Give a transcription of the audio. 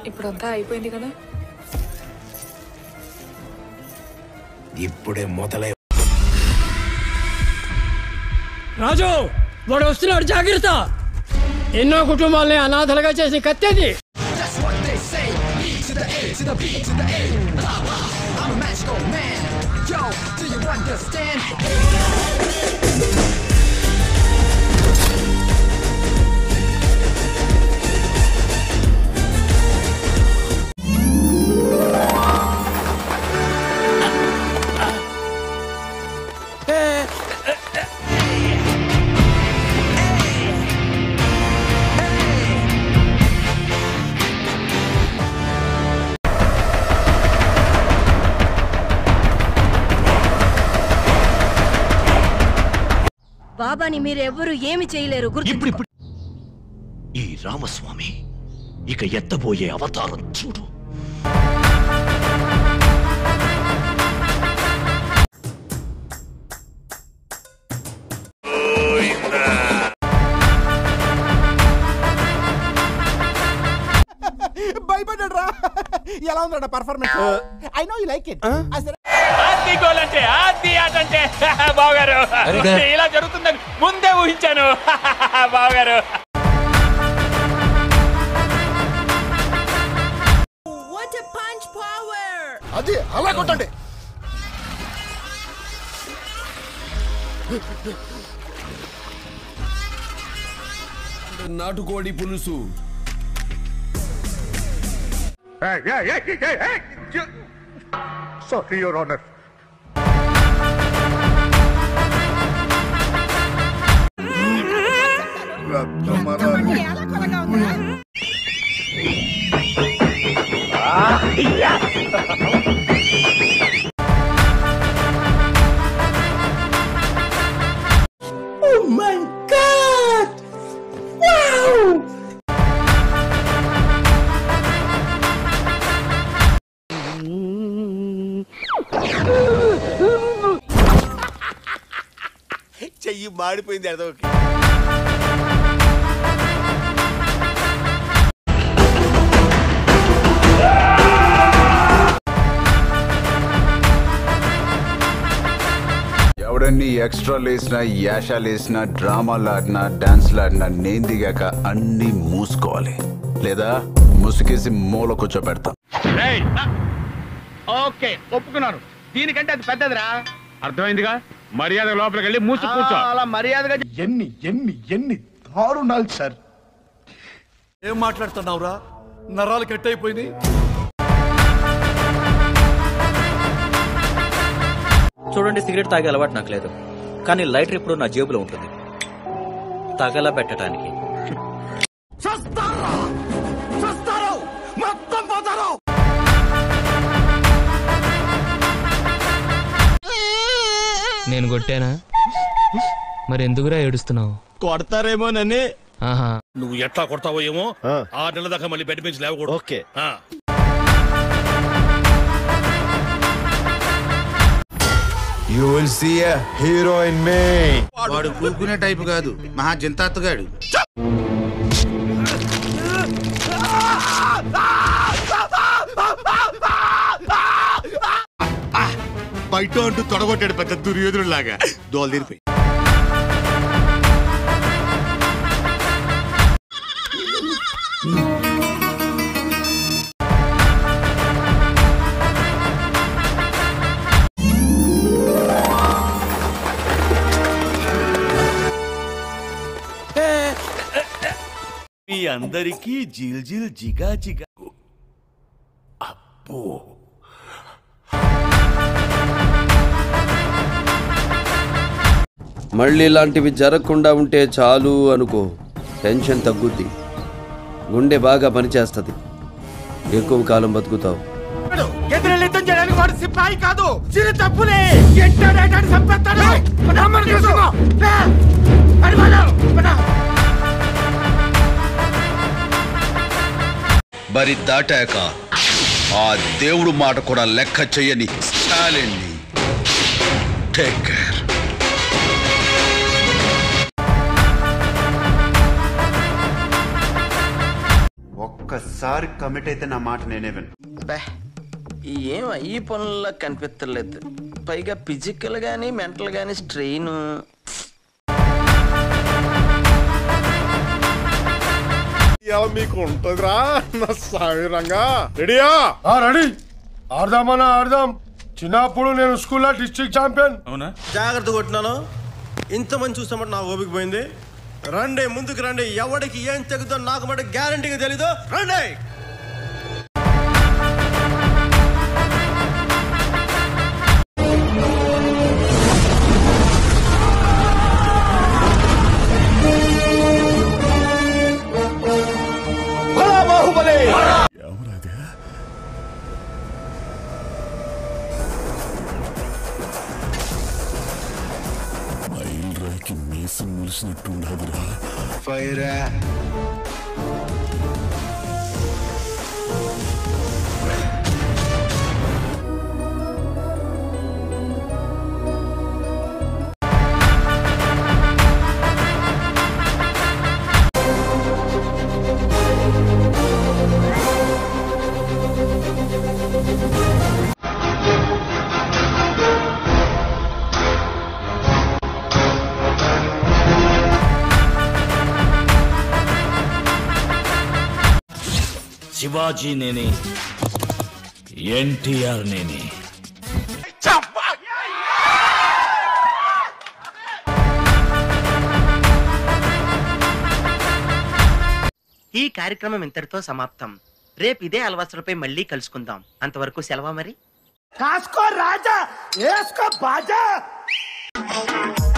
ఇప్పుడంతా అయిపోయింది కదా ఇప్పుడే మొదలై రాజు వాడు వస్తున్నాడు జాగ్రత్త ఎన్నో కుటుంబాలని అనాథలుగా చేసి కత్తేది బాబాని మీరెవ్వరూ ఏమి చేయలేరు గుర్తు ఇప్పుడు ఇప్పుడు ఈ రామస్వామి ఇక ఎత్తబోయే అవతారం చూడు భయపడ్డాడు రా ఎలా ఉందా performance I know you like it Aadi goal అంటే ఆది ఆట అంటే బావగారు ఇలా జరుగుతుందని ముందే ఊహించాను బావగారు అది అలా కొట్టండి నాటుకోడి పులుసు సారీ యువర్ ఆనర్ చెయ్యి మాడిపోయింది అదో ఎవడన్ని ఎక్స్ట్రా లేసినా యాషాలు వేసినా డ్రామాలు ఆడినా డాన్స్లు ఆడినా నేను దిగాక అన్ని మూసుకోవాలి లేదా ముసుగేసి మూల కూర్చోబెడతాం ఓకే ఒప్పుకున్నాను దీనికంటే అది పెద్దదిరా అర్థమైందిగా మర్యాద లోపలికి వెళ్ళి మూసి కూర్చో అలా మర్యాదగా ఎన్ని ఎన్ని ఎన్ని దారుణాలు సార్ ఏం మాట్లాడుతున్నావురా నరాలు కట్ అయిపోయింది చూడండి సిగరెట్ తాగే అలవాటు నాకు లేదు కానీ లైటర్ ఎప్పుడు నా జేబులో ఉంటుంది తగల పెట్టడానికి నేను కొట్టానా మరి ఎందుకురా ఏడుస్తున్నావు కొడతారేమోనని ఆహా నువ్వు ఎట్లా కొడతావో ఏమో ఆరు నెలల దాకా మళ్ళీ బెడ్ పెంచి లేవకూడదు ఓకే ఆ. You will see a hero in me వాడు కూకునే టైపు కాదు మహా జింతాత్తుగాడు బయట అంటూ తొడగొట్టాడు పెద్ద దుర్యోధుడు లాగా దోలు తీరిపోయి మీ అందరికీ జిల్ జిల్ జిగా జిగా అబ్బో మళ్ళీ ఇలాంటివి జరగకుండా ఉంటే చాలు అనుకో టెన్షన్ తగ్గుద్ది గుండె బాగా పనిచేస్తుంది ఎక్కువ కాలం బతుకుతావు ఎదురెళ్ళి యుద్ధం చేయడానికి వాడు సిపాయి కాదు చిరు తప్పులే ఎంటాడేటాడు చంపేస్తాడు రమ్మని చూసుకో అది బరి దాటాక ఆ దేవుడు మాట కూడా లెక్క చెయ్యని స్టాలిన్ని టేక్ కేర్ ఒక్క ఒక్కసారి కమిట్ అయితే నా మాట నేనే విను ఏం ఈ పనుల్లో కనిపించలేదు పైగా ఫిజికల్ గానీ మెంటల్ గానీ స్ట్రెయిన్ మీకు ఉంటుందిరా నా సాయిరంగా రెడీయా రెడీ ఆడదామన్నా ఆడదాం చిన్నప్పుడు నేను స్కూల్లో డిస్ట్రిక్ట్ ఛాంపియన్ అవునా జాగ్రత్త కొట్టినాను ఇంతమంది చూసామంటే నా ఓపిక పోయింది రండి ముందుకు రండి ఎవడికి ఏం తెగుతో నాకు మటు గ్యారంటీగా తెలీదు రండి శివాజీ నేనే ఎన్టీఆర్ నేనే ఈ కార్యక్రమం ఇంతటితో సమాప్తం రేపు ఇదే అలవాసులపై మళ్ళీ కలుసుకుందాం అంతవరకు సెలవా మరి కాసుకో రాజా వేసుకో బాజా